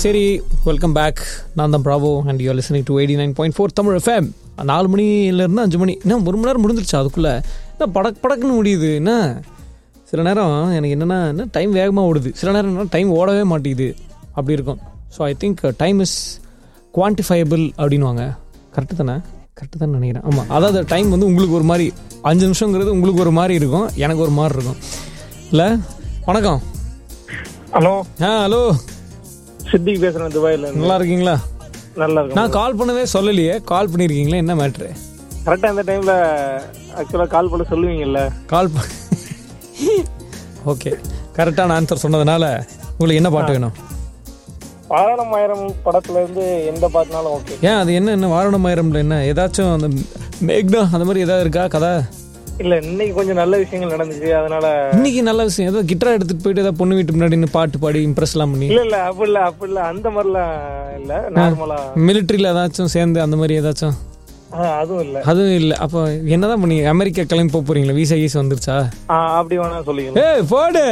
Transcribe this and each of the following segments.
சரி welcome back நான் தான் Bravo and you listening to eighty nine point four Tamil FM நாலு மணிலேருந்து அஞ்சு மணி என்ன ஒரு மணி நேரம் முடிஞ்சிருச்சு அதுக்குள்ளே என்ன படக் படக்குன்னு முடியுது என்ன சில நேரம் எனக்கு என்னென்னா என்ன டைம் வேகமாக ஓடுது சில நேரம் என்ன டைம் ஓடவே மாட்டேங்குது அப்படி இருக்கும் so I think time is quantifiable அப்படின்வாங்க கரெக்டு தானே கரெக்டு தான் நினைக்கிறேன் ஆமாம் அதாவது டைம் வந்து உங்களுக்கு ஒரு மாதிரி அஞ்சு நிமிஷங்கிறது உங்களுக்கு ஒரு மாதிரி இருக்கும் எனக்கு ஒரு மாதிரி இருக்கும் இல்லை வணக்கம் ஹலோ ஆ ஹலோ சித்திக் பேசுறேன் துபாயில இருந்து நல்லா இருக்கீங்களா நல்லா இருக்கும் நான் கால் பண்ணவே சொல்லலையே கால் பண்ணியிருக்கீங்களே என்ன மேட்ரு கரெக்டா இந்த டைம்ல ஆக்சுவலா கால் பண்ண சொல்லுவீங்கல்ல கால் ஓகே கரெக்டான ஆன்சர் சொன்னதுனால உங்களுக்கு என்ன பாட்டு வேணும் ஆயிரம் ஆயிரம் படத்துல இருந்து எந்த பாட்டுனாலும் ஓகே ஏன் அது என்ன என்ன வாரணமாயிரம்ல என்ன ஏதாச்சும் அந்த மேக்னா அந்த மாதிரி ஏதாவது இருக்கா கதை இல்ல இன்னைக்கு கொஞ்சம் நல்ல விஷயங்கள் நடந்துச்சு அதனால இன்னைக்கு நல்ல விஷயம் ஏதோ கிட்டார் எடுத்துட்டு போயிட்டு ஏதாவது பொண்ணு வீட்டு முன்னாடி நின்னு பாட்டு பாடி இம்ப்ரெஸ்லாம் பண்ணி இல்ல இல்ல அப்படி இல்ல அப்படி இல்ல அந்த மாதிரிலாம் இல்ல நார்மலா மிலிட்ரியில் ஏதாச்சும் சேர்ந்து அந்த மாதிரி ஏதாச்சும் அதுவும் இல்ல அதுவும் இல்லை அப்போ என்னதான் பண்ணி அமெரிக்கா கிளம்பி போக போறீங்களா வீசா கீஸ் வந்துருச்சா ஆ, அப்படி வேணா சொல்லிக்கணும் ஏய் போடு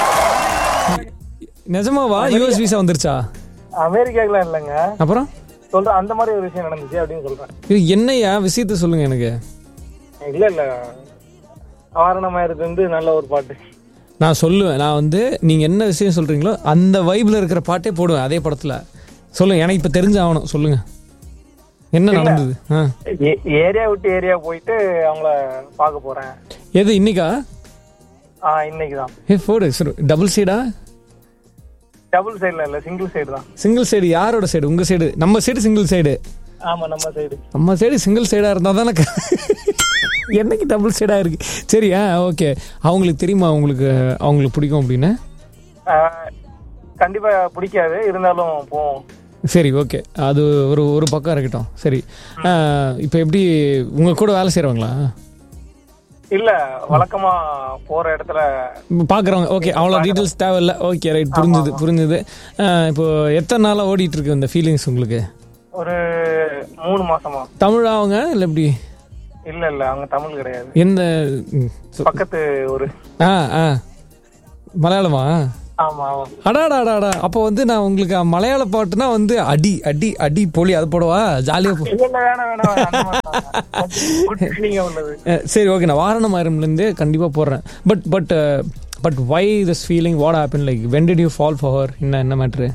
நிஜமாவா யூஎஸ் வீசா வந்துருச்சா அமெரிக்காக்கெல்லாம் இல்லைங்க அப்புறம் சொல்றேன் அந்த மாதிரி ஒரு விஷயம் நடந்துச்சு அப்படின்னு சொல்றேன் இது என்னையா விஷயத்த சொல்லுங்க எனக்கு இல்ல இல்ல ஆரணம் ஆயிரத்து வந்து நல்ல ஒரு பாட்டு நான் சொல்லுவேன் நான் வந்து நீங்க என்ன விஷயம் சொல்றீங்களோ அந்த வைப்ல இருக்கிற பாட்டே போடுவேன் அதே படத்துல சொல்லுங்க எனக்கு இப்ப தெரிஞ்சு ஆகணும் சொல்லுங்க என்ன நடந்தது ஆ. ஏ- ஏரியா விட்டு ஏரியா போயிட்டு அவங்கள பார்க்க போறேன் எது இன்னைக்கா ஆ இன்னைக்கு தான் ஏ போடு சரி டபுள் சைடா டபுள் சைடுல இல்ல சிங்கிள் சைடு தான் சிங்கிள் சைடு யாரோட சைடு உங்க சைடு நம்ம சைடு சிங்கிள் சைடு ஆமா நம்ம சைடு நம்ம சைடு சிங்கிள் சைடா இருந்தா தானே க- என்னைக்கு டபுள் சைடா இருக்கு சரியா ஓகே அவங்களுக்கு தெரியுமா அவங்களுக்கு அவங்களுக்கு பிடிக்கும் அப்படின்னு கண்டிப்பா பிடிக்காது இருந்தாலும் போவோம் சரி ஓகே அது ஒரு ஒரு பக்கம் இருக்கட்டும் சரி இப்போ எப்படி உங்க கூட வேலை செய்கிறவங்களா இல்ல வழக்கமா போற இடத்துல பார்க்குறவங்க ஓகே அவ்வளோ டீட்டெயில்ஸ் தேவையில்ல ஓகே ரைட் புரிஞ்சுது புரிஞ்சுது அஹ், இப்போ எத்தனை நாளாக ஓடிட்டு இருக்கு இந்த ஃபீலிங்ஸ் உங்களுக்கு ஒரு மூணு மாசமா தமிழா அவங்க இல்லை எப்படி இல்ல இல்ல அவங்க தமிழ் கிடையாது எந்த ம், சொ- பக்கத்து ஒரு ஆ ஆ மலையாளமா ஆமா ஆமா அடாடா அடாடா அப்போ வந்து நான் உங்களுக்கு மலையாள பாட்டுனா வந்து அடி அடி அடி போலி அது போடவா ஜாலியாக போ இல்ல இல்ல வேணாம் வேணாம் வேணாம் அந்த மாதிரி தான். Good feeling ஆ உள்ளது அஹ் சரி ஓகே நான் வாரணம் ஆயிரம்லேருந்தே கண்டிப்பாக போடுறேன் but but but why this feeling what happen like when did you fall for her என்ன என்ன மேட்ரு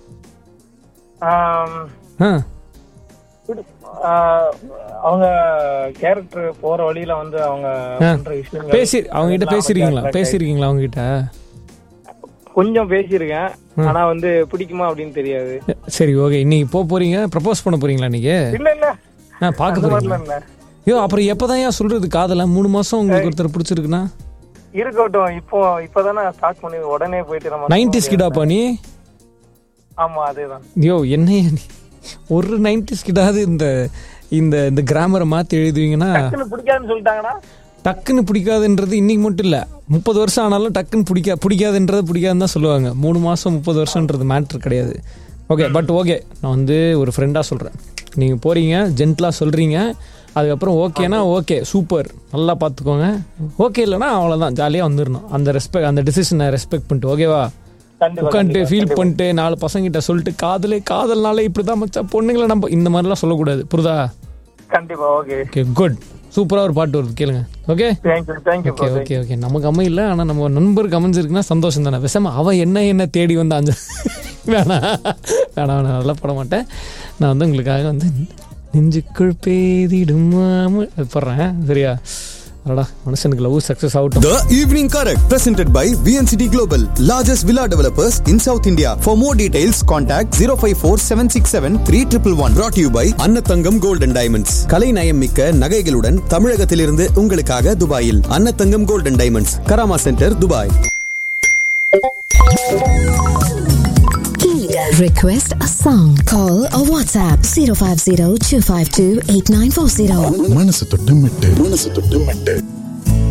ஆம், ஆ ஆ, அவங்க கேரக்டர் போற வழியில வந்து அவங்க பண்ற விஷயங்கள் பேசி அவங்க கிட்ட எல்லாம் பேசியிருக்கீங்களா attract ஆகி- பேசியிருக்கீங்களா அவங்க கிட்ட கொஞ்சம் பேசியிருக்கேன் ஆனா வந்து பிடிக்குமா அப்படின்னு தெரியாது சரி ஓகே இன்னைக்கு போக போறீங்க ப்ரப்போஸ் பண்ண போறீங்களா இன்னைக்கு இல்ல இல்ல ஆ பார்க்க அந்த போறீங்களா மாதிரிலாம் இல்ல ஐயோ அப்புறம் எப்போதான் ஏன் சொல்றது காதல மூணு மாசம் உங்களுக்கு ஒருத்தர் பிடிச்சிருக்குன்னா இருக்கட்டும் இப்போ இப்பதானே ஸ்டார்ட் பண்ணி உடனே போயிட்டு நம்ம நைன்டிஸ் கிடாப்பா நீ ஆமா அதேதான் ஐயோ என்னையா நீ ஒரு நைன்டிஸ் கிட்டாவது இந்த இந்த இந்த கிராமரை மாற்றி எழுதுவீங்கன்னா டக்குன்னு பிடிக்காதுன்னு சொல்லிட்டாங்கன்னா டக்குன்னு பிடிக்காதுன்றது இன்னைக்கு மட்டும் இல்லை முப்பது வருஷம் ஆனாலும் டக்குன்னு பிடிக்கா பிடிக்காதுன்றது பிடிக்காதுன்னு தான் சொல்லுவாங்க மூணு மாதம் முப்பது வருஷன்றது மேட்ரு கிடையாது ஓகே பட் ஓகே நான் வந்து ஒரு ஃப்ரெண்டாக சொல்கிறேன் நீங்கள் போகிறீங்க ஜென்டலாக சொல்கிறீங்க அதுக்கப்புறம் ஓகேனா ஓகே சூப்பர் நல்லா பார்த்துக்கோங்க ஓகே இல்லைனா அவ்வளோதான் ஜாலியாக வந்துடணும் அந்த ரெஸ்பெக்ட் அந்த டிசிஷனை ரெஸ்பெக்ட் பண்ணிட்டு ஓகேவா கண்டிப்பா உட்காந்துட்டு ஃபீல் பண்ணிட்டு நாலு பசங்கிட்ட சொல்லிட்டு காதலே காதல்னாலே இப்படி தான் மச்சான் பொண்ணுங்களை நம்ம இந்த மாதிரிலாம் சொல்லக்கூடாது புரியுதா கண்டிப்பா ஓகே ஓகே குட் சூப்பராக ஒரு பாட்டு வருது கேளுங்க okay thank you thank you okay okay okay நமக்கு அமையல ஆனால் நம்ம நண்பருக்கு அமைஞ்சிருக்குன்னா சந்தோஷம் தானே பேசாம அவ என்ன என்ன தேடி வந்து அஞ்சு வேணாம் வேணாம் வேணாம் அதெல்லாம் போட மாட்டேன் நான் வந்து உங்களுக்காக வந்து நெஞ்சுக்குள் பேதிடும் மாம- அது போடுறேன் சரியா அடடா மனுஷனுக்கு லவ் சக்ஸஸ் ஆகட்டும் The Evening Correct, presented by VNCT Global, largest villa developers in South India. For more details, contact 054 767 3111. Brought to you by Annathangam Gold and Diamonds. கலை நயம் மிக்க நகைகளுடன் தமிழகத்திலிருந்து உங்களுக்காக துபாயில் Annathangam Gold and Diamonds, Karama centre Dubai Request a song. Call or WhatsApp 050 252 8940. மனசு தொட்டு மெட்டு மனசு தொட்டு மெட்டு